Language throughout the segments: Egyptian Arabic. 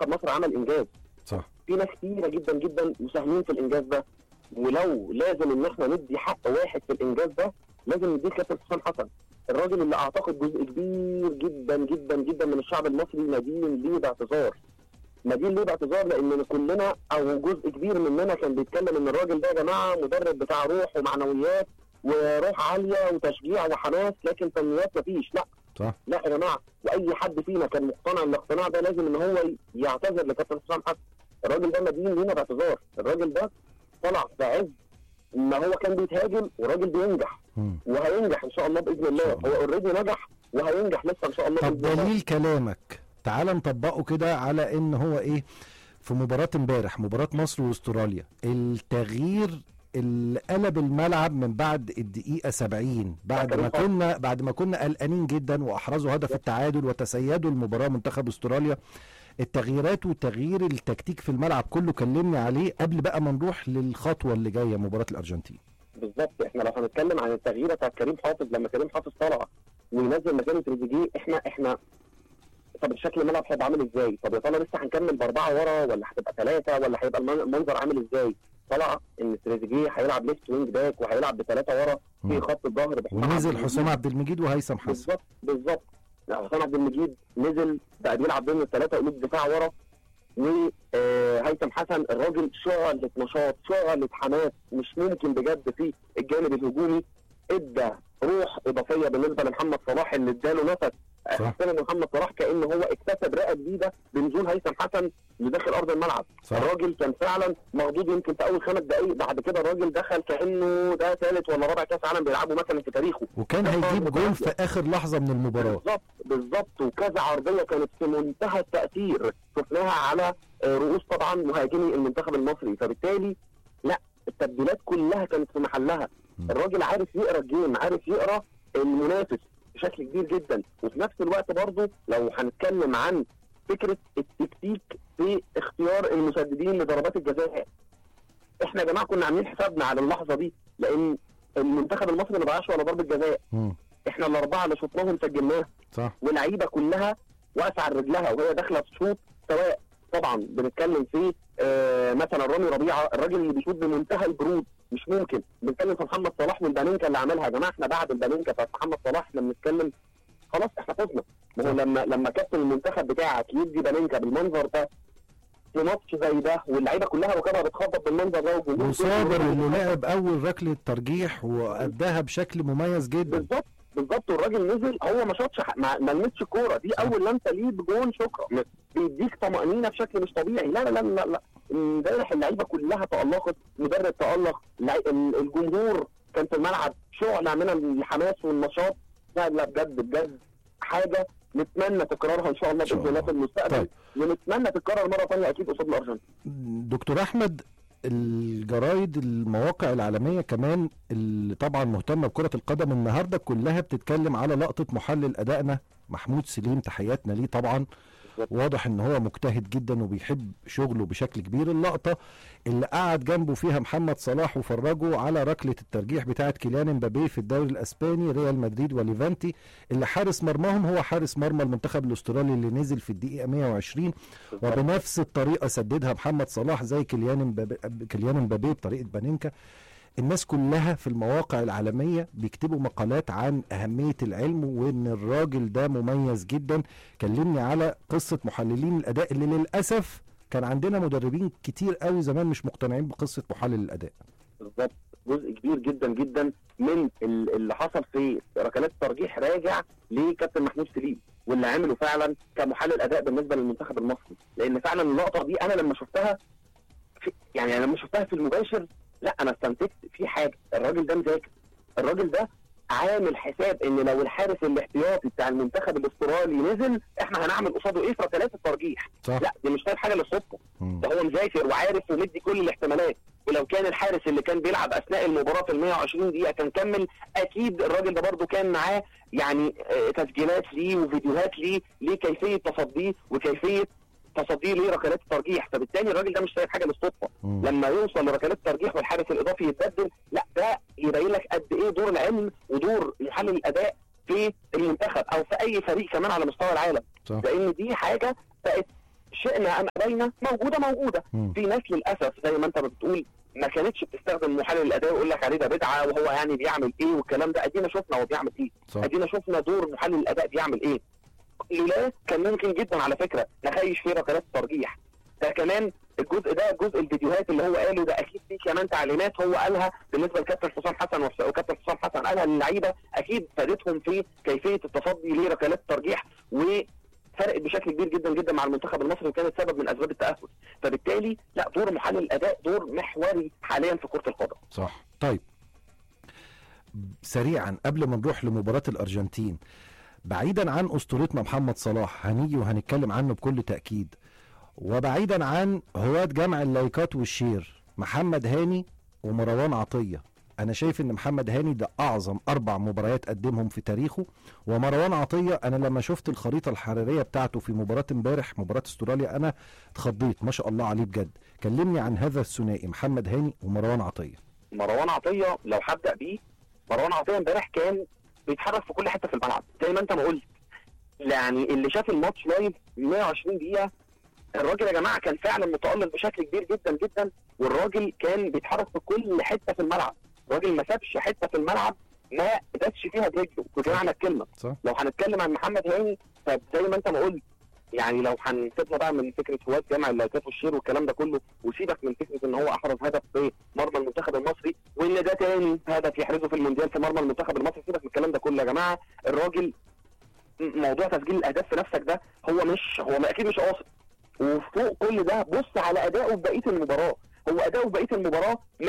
منتخب مصر عمل انجاز صح في ناس كتيره جدا جدا مساهمين في الانجاز ده ولو لازم ان احنا ندي حق واحد في الانجاز ده لازم نديه كابتن حسام حسن الراجل اللي اعتقد جزء كبير جدا جدا جدا من الشعب المصري مدين ليه باعتذار مدين ليه باعتذار لان كلنا او جزء كبير مننا كان بيتكلم ان الراجل ده يا جماعه مدرب بتاع روح ومعنويات وروح عاليه وتشجيع وحماس لكن فنيات مفيش لا صح لا يا جماعه واي حد فينا كان مقتنع الاقتناع ده لازم ان هو يعتذر لكابتن حسام حسن الراجل ده مدين لينا باعتذار الراجل ده طلع في عز ما هو كان بيتهاجم وراجل بينجح مم. وهينجح ان شاء الله باذن الله شاء الله. هو اوريدي نجح وهينجح لسه ان شاء الله طب باذن الله دليل كلامك تعال نطبقه كده على ان هو ايه في مباراة امبارح مباراة مصر واستراليا التغيير اللي قلب الملعب من بعد الدقيقة 70 بعد ما كريم كنا بعد ما كنا قلقانين جدا واحرزوا هدف التعادل وتسيدوا المباراة منتخب استراليا التغييرات وتغيير التكتيك في الملعب كله كلمني عليه قبل بقى ما نروح للخطوة اللي جاية مباراة الارجنتين بالظبط احنا لو هنتكلم عن التغيير بتاع كريم حافظ لما كريم حافظ طلع وينزل مكان تريزيجيه احنا احنا طب شكل الملعب هيبقى عامل ازاي؟ طب يا ترى لسه هنكمل باربعه ورا ولا هتبقى ثلاثه ولا هيبقى المن- المنظر عامل ازاي؟ طلع ان تريزيجيه هيلعب ليفت وينج باك وهيلعب بثلاثه ورا في مم. خط الظهر بحسام ونزل عبد حسام المجيد. عبد المجيد وهيثم حسن بالظبط بالظبط لا، حسام عبد المجيد نزل بقى بيلعب بين الثلاثه قلوب دفاع ورا وهيثم حسن الراجل شعلة نشاط شعلة حماس مش ممكن بجد في الجانب الهجومي ادى روح اضافيه بالنسبه لمحمد صلاح اللي اداله نفس صح. حسين ان محمد صلاح كانه هو اكتسب رئه جديده بنزول هيثم حسن لداخل ارض الملعب صح. الراجل كان فعلا مخضوض يمكن في اول خمس دقائق بعد كده الراجل دخل كانه ده ثالث ولا رابع كاس عالم بيلعبه مثلا في تاريخه وكان هيجيب جول في اخر لحظة من المباراة بالظبط بالظبط وكذا عرضيه كانت في منتهى التاثير شفناها على آه، رؤوس طبعا مهاجمي المنتخب المصري فبالتالي لا التبديلات كلها كانت في محلها م. الراجل عارف يقرا الجيم عارف يقرا المنافس بشكل كبير جدا وفي نفس الوقت برضه لو هنتكلم عن فكره التكتيك في اختيار المسددين لضربات الجزاء احنا يا جماعه كنا عاملين حسابنا على اللحظه دي لان المنتخب المصري ما ضيعش ولا ضربه جزاء مم. احنا الاربعه اللي شطناهم سجلناها صح واللعيبه كلها واقفه على رجلها وهي داخله تشوط سواء طبعا بنتكلم في آه مثلا رامي ربيعه الراجل اللي بيشوط بمنتهى البرود مش ممكن بنتكلم في محمد صلاح والبانينكا اللي عملها يا جماعه احنا بعد البانينكا بتاعت محمد صلاح احنا بنتكلم خلاص احنا فزنا ما هو صح. لما لما كابتن المنتخب بتاعك يدي بانينكا بالمنظر ده في ماتش زي ده واللعيبه كلها ركبها بتخبط بالمنظر ده والجمهور وصابر كله- اللي لعب اول ركله ترجيح واداها بشكل مميز جدا بالظبط بالظبط والراجل نزل هو ما شاطش ح- ما ما لمسش الكوره دي اول لمسه ليه بجون شكرا م- بيديك طمانينه بشكل مش طبيعي لا لا لا لا, لا. امبارح اللعيبه كلها تالقت مدرب تالق لع- ال- الجمهور كان في الملعب شعله من الحماس والنشاط لا لا بجد بجد حاجه نتمنى تكرارها ان شاء الله إن شاء باذن الله الله. في المستقبل طيب. ونتمنى تتكرر مره ثانيه اكيد قصاد الارجنتين دكتور احمد الجرايد المواقع العالميه كمان اللي طبعا مهتمه بكره القدم النهارده كلها بتتكلم على لقطه محلل ادائنا محمود سليم تحياتنا ليه طبعا بالظبط. واضح ان هو مجتهد جدا وبيحب شغله بشكل كبير اللقطه اللي قعد جنبه فيها محمد صلاح وفرجوا على ركله الترجيح بتاعه كيليان امبابي في الدوري الاسباني ريال مدريد وليفانتي اللي حارس مرماهم هو حارس مرمى المنتخب الاسترالي اللي نزل في الدقيقه 120 وبنفس الطريقه سددها محمد صلاح زي كيليان امبابي كيليان امبابي بطريقه بانينكا الناس كلها في المواقع العالميه بيكتبوا مقالات عن اهميه العلم وان الراجل ده مميز جدا كلمني على قصه محللين الاداء اللي للاسف كان عندنا مدربين كتير قوي زمان مش مقتنعين بقصه محلل الاداء بالظبط جزء كبير جدا جدا من ال- اللي حصل في ركلات الترجيح راجع لكابتن محمود سليم واللي عمله فعلا كمحلل اداء بالنسبه للمنتخب المصري لان فعلا اللقطه دي انا لما شفتها في يعني أنا لما شفتها في المباشر لا انا استنتجت في حاجه الراجل ده مذاكر الراجل ده عامل حساب ان لو الحارس الاحتياطي بتاع المنتخب الاسترالي نزل احنا هنعمل قصاده ايه في ركلات الترجيح صح لا دي مش طيب حاجه للصدفه مم. ده هو مذاكر وعارف ومدي كل الاحتمالات ولو كان الحارس اللي كان بيلعب اثناء المباراه في ال 120 دقيقه كان كمل اكيد الراجل ده برده كان معاه يعني آه، تسجيلات ليه وفيديوهات ليه لكيفيه تصديه وكيفيه تصديه لركلات الترجيح فبالتالي الراجل ده مش سايب حاجه للصدفه مم. لما يوصل لركلات الترجيح والحارس الاضافي يتبدل لا ده يبين لك قد ايه دور العلم ودور محلل الاداء في المنتخب او في اي فريق كمان على مستوى العالم صح لان دي حاجه بقت شئنا ام ابينا موجوده موجوده مم. في ناس للاسف زي ما انت بتقول ما كانتش بتستخدم محلل الاداء ويقول لك عليه ده بدعه وهو يعني بيعمل ايه والكلام ده ادينا شفنا هو بيعمل ايه صح ادينا شفنا دور محلل الاداء بيعمل ايه لولا كان ممكن جدا على فكره نخيش فيه ركلات الترجيح ده كمان الجزء ده جزء الفيديوهات اللي هو قاله ده اكيد في كمان تعليمات هو قالها بالنسبه لكابتن حسام حسن وحس- وكابتن حسام حسن قالها للعيبه اكيد فادتهم في كيفيه التصدي لركلات الترجيح وفرقت بشكل كبير جدا جدا مع المنتخب المصري وكانت سبب من اسباب التاهل فبالتالي لا دور محلل الاداء دور محوري حاليا في كره القدم صح طيب سريعا قبل ما نروح لمباراة الأرجنتين بعيدا عن أسطورتنا محمد صلاح هنيجي وهنتكلم عنه بكل تأكيد وبعيدا عن هواة جمع اللايكات والشير محمد هاني ومروان عطية أنا شايف إن محمد هاني ده أعظم أربع مباريات قدمهم في تاريخه ومروان عطية أنا لما شفت الخريطة الحرارية بتاعته في مباراة امبارح مباراة استراليا أنا اتخضيت ما شاء الله عليه بجد كلمني عن هذا الثنائي محمد هاني ومروان عطية مروان عطيه لو هبدا بيه مروان عطيه امبارح كان بيتحرك في كل حته في الملعب زي ما انت ما قلت يعني اللي شاف الماتش لايف 120 دقيقه الراجل يا جماعه كان فعلا متالق بشكل كبير جدا جدا والراجل كان بيتحرك في كل حته في الملعب الراجل ما سابش حته في الملعب ما داسش فيها برجله بمعنى الكلمه صح لو هنتكلم عن محمد هاني فزي ما انت ما قلت يعني لو هنسيبنا بقى من فكره هواة جمع اللايكات والشير والكلام ده كله وسيبك من فكره ان هو احرز هدف في مرمى المنتخب المصري وان ده تاني هدف يحرزه في المونديال في مرمى المنتخب المصري سيبك من الكلام ده كله يا جماعه الراجل م- موضوع تسجيل الاهداف في نفسك ده هو مش هو اكيد مش قاصد وفوق كل ده بص على اداؤه في بقيه المباراه هو اداؤه في بقيه المباراه 100%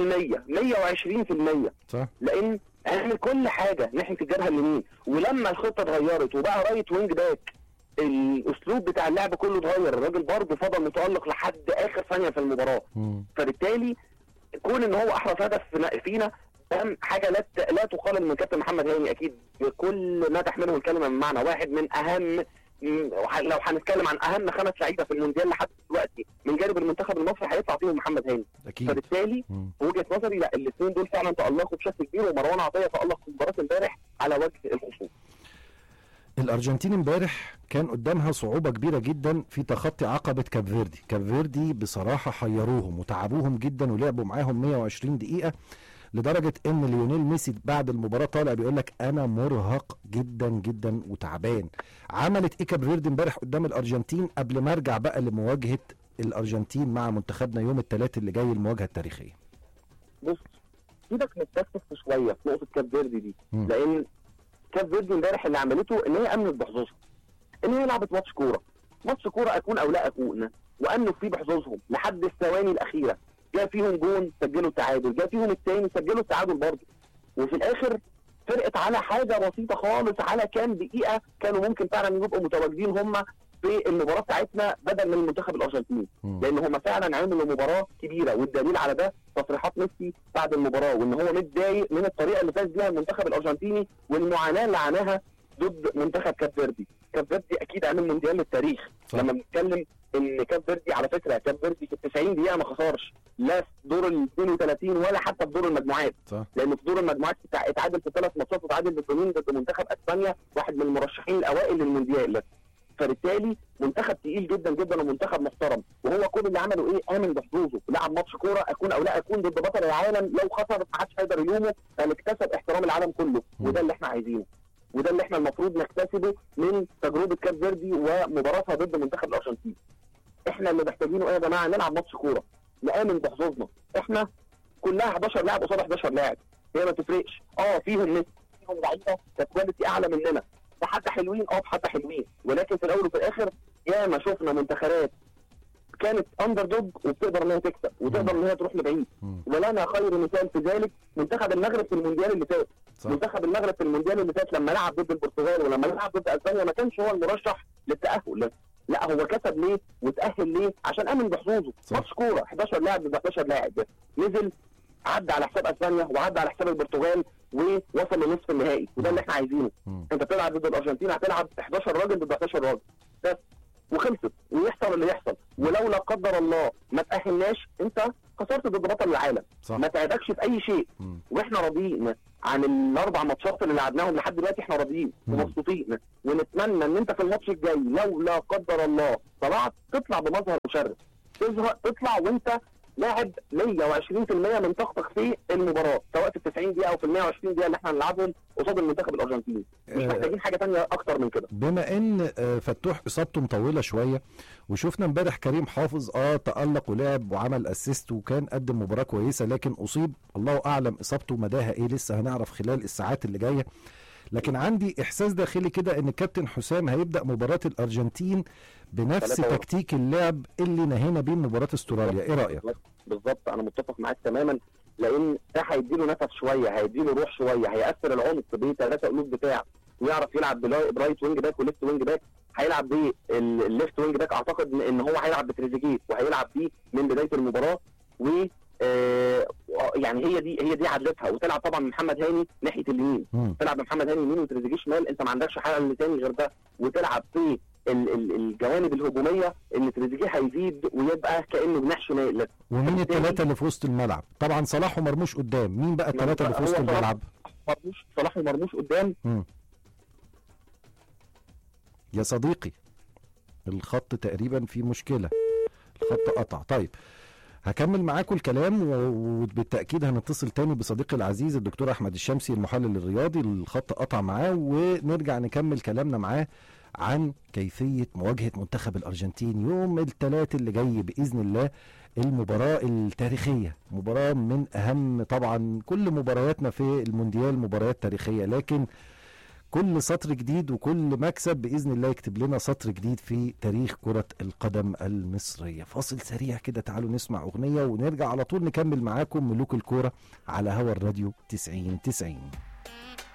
120% صح لان عمل كل حاجه ناحيه الجبهه اليمين ولما الخطه اتغيرت وبقى رايت وينج باك الاسلوب بتاع اللعب كله اتغير الراجل برضه فضل متالق لحد اخر ثانيه في المباراه مم. فبالتالي كون ان هو احرز هدف فينا- فينا ده حاجه لا ت- لا تقال من كابتن محمد هاني اكيد بكل ما تحمله الكلمه من معنى واحد من اهم م- وح- لو هنتكلم عن اهم خمس لعيبه في المونديال لحد دلوقتي من جانب المنتخب المصري هيطلع فيهم محمد هاني اكيد فبالتالي مم. في وجهه نظري لا الاثنين دول فعلا تالقوا بشكل كبير ومروان عطيه تالق في مباراه امبارح على وجه الخصوص الارجنتين امبارح كان قدامها صعوبه كبيره جدا في تخطي عقبه كاب فيردي كاب فيردي بصراحه حيروهم وتعبوهم جدا ولعبوا معاهم 120 دقيقه لدرجه ان ليونيل ميسي بعد المباراه طالع بيقول لك انا مرهق جدا جدا وتعبان عملت ايه كاب فيردي امبارح قدام الارجنتين قبل ما ارجع بقى لمواجهه الارجنتين مع منتخبنا يوم الثلاث اللي جاي المواجهه التاريخيه بص سيبك نتفق شويه في نقطه كاب فيردي دي مم. لان كاب فيردي امبارح اللي عملته ان هي امنت بحظوظها ان هي لعبت ماتش كوره ماتش كوره اكون او لا اكون وامنوا فيه بحظوظهم لحد الثواني الاخيره جاء فيهم جون سجلوا التعادل جاء فيهم الثاني سجلوا التعادل برضه وفي الاخر فرقت على حاجه بسيطه خالص على كام دقيقه كانوا ممكن فعلا يبقوا متواجدين هم في المباراه بتاعتنا بدل من المنتخب الارجنتيني مم. لان هم فعلا عملوا مباراه كبيره والدليل على ده تصريحات ميسي بعد المباراه وان هو متضايق من الطريقه اللي فاز بيها المنتخب الارجنتيني والمعاناه اللي عاناها ضد منتخب كاب فيردي كاب فيردي اكيد عامل مونديال للتاريخ صح. لما بنتكلم ان كاب فيردي على فكره كاب فيردي في ال 90 دقيقه ما خسرش لا في دور ال 32 ولا حتى في دور المجموعات صح لان في دور المجموعات اتع- اتعادل في ثلاث ماتشات وتعادل ضد مين ضد منتخب اسبانيا واحد من المرشحين الاوائل للمونديال فبالتالي منتخب تقيل جدا جدا ومنتخب محترم وهو كل اللي عمله ايه امن بحظوظه لعب ماتش كوره اكون او لا اكون ضد بطل العالم لو خسر ما حدش هيقدر يلومه بل اكتسب احترام العالم كله مم. وده اللي احنا عايزينه وده اللي احنا المفروض نكتسبه من تجربه كاب فيردي ومباراتها ضد منتخب الارجنتين احنا اللي محتاجينه ايه يا جماعه نلعب ماتش كوره نامن بحظوظنا احنا كلها 11 لاعب قصاد 11 لاعب هي ما تفرقش اه فيهم ميسي فيهم لعيبه كواليتي اعلى مننا بحتى حلوين اه بحتى حلوين ولكن في الاول وفي الاخر ياما شفنا منتخبات كانت اندر دوج وبتقدر ان هي تكسب وتقدر ان هي تروح لبعيد مم. ولنا خير مثال في ذلك منتخب المغرب في المونديال اللي فات صح منتخب المغرب في المونديال اللي فات لما لعب ضد البرتغال ولما لعب ضد اسبانيا ما كانش هو المرشح للتاهل لا هو كسب ليه وتاهل ليه عشان امن بحظوظه صح. ماتش كوره 11 لاعب ضد 11 لاعب نزل عدى على حساب اسبانيا وعدى على حساب البرتغال ووصل لنصف النهائي وده اللي احنا عايزينه مم. انت بتلعب ضد الارجنتين هتلعب 11 راجل ضد 11 راجل بس وخلصت ويحصل اللي يحصل ولو لا قدر الله ما تاهلناش انت خسرت ضد بطل العالم صح ما تعبكش في اي شيء مم. واحنا راضيين عن الاربع ماتشات اللي لعبناهم لحد دلوقتي احنا راضيين مم. ومبسوطين ونتمنى ان انت في الماتش الجاي لو لا قدر الله طلعت تطلع بمظهر مشرف تظهر تطلع وانت لاعب 120% من طاقتك في المباراه سواء في ال 90 دقيقه او في ال 120 دقيقه اللي احنا هنلعبهم قصاد المنتخب الارجنتيني مش آه، محتاجين حاجه تانية اكتر من كده بما ان آه، فتوح اصابته مطوله شويه وشفنا امبارح كريم حافظ اه تالق ولعب وعمل اسيست وكان قدم مباراه كويسه لكن اصيب الله اعلم اصابته مداها ايه لسه هنعرف خلال الساعات اللي جايه لكن عندي احساس داخلي كده ان الكابتن حسام هيبدا مباراه الارجنتين بنفس ثلاثة ورا. تكتيك اللعب اللي نهينا بيه مباراه استراليا ايه رايك بالظبط انا متفق معاك تماما لان ده هيديله نفس شويه هيديله روح شويه هيأثر العمق بثلاثه قلوب دفاع ويعرف يلعب بلا- برايت وينج باك وليفت وينج باك هيلعب بيه ال- الليفت وينج باك اعتقد ان- ان هو هيلعب بتريزيجيه وهيلعب بيه من بدايه المباراه و آه، يعني هي دي هي دي عدلتها وتلعب طبعا محمد هاني ناحيه اليمين مم. تلعب بمحمد هاني يمين وتريزيجيه شمال انت ما عندكش حل تاني غير ده وتلعب في ال- ال- الجوانب الهجوميه ان تريزيجيه هيزيد ويبقى كانه جناح شمال ومين بالتالي- الثلاثه اللي في وسط الملعب طبعا صلاح ومرموش قدام مين بقى الثلاثه اللي في هو وسط صلاح. الملعب مرموش صلاح ومرموش قدام مم. يا صديقي الخط تقريبا فيه مشكلة الخط قطع طيب هكمل معاكم الكلام و- وبالتأكيد هنتصل تاني بصديقي العزيز الدكتور أحمد الشمسي المحلل الرياضي الخط قطع معاه ونرجع نكمل كلامنا معاه عن كيفية مواجهة منتخب الأرجنتين يوم الثلاث اللي جاي بإذن الله المباراة التاريخية مباراة من أهم طبعا كل مبارياتنا في المونديال مباريات تاريخية لكن كل سطر جديد وكل مكسب باذن الله يكتب لنا سطر جديد في تاريخ كره القدم المصريه فاصل سريع كده تعالوا نسمع اغنيه ونرجع على طول نكمل معاكم ملوك الكوره على هوا الراديو 90 90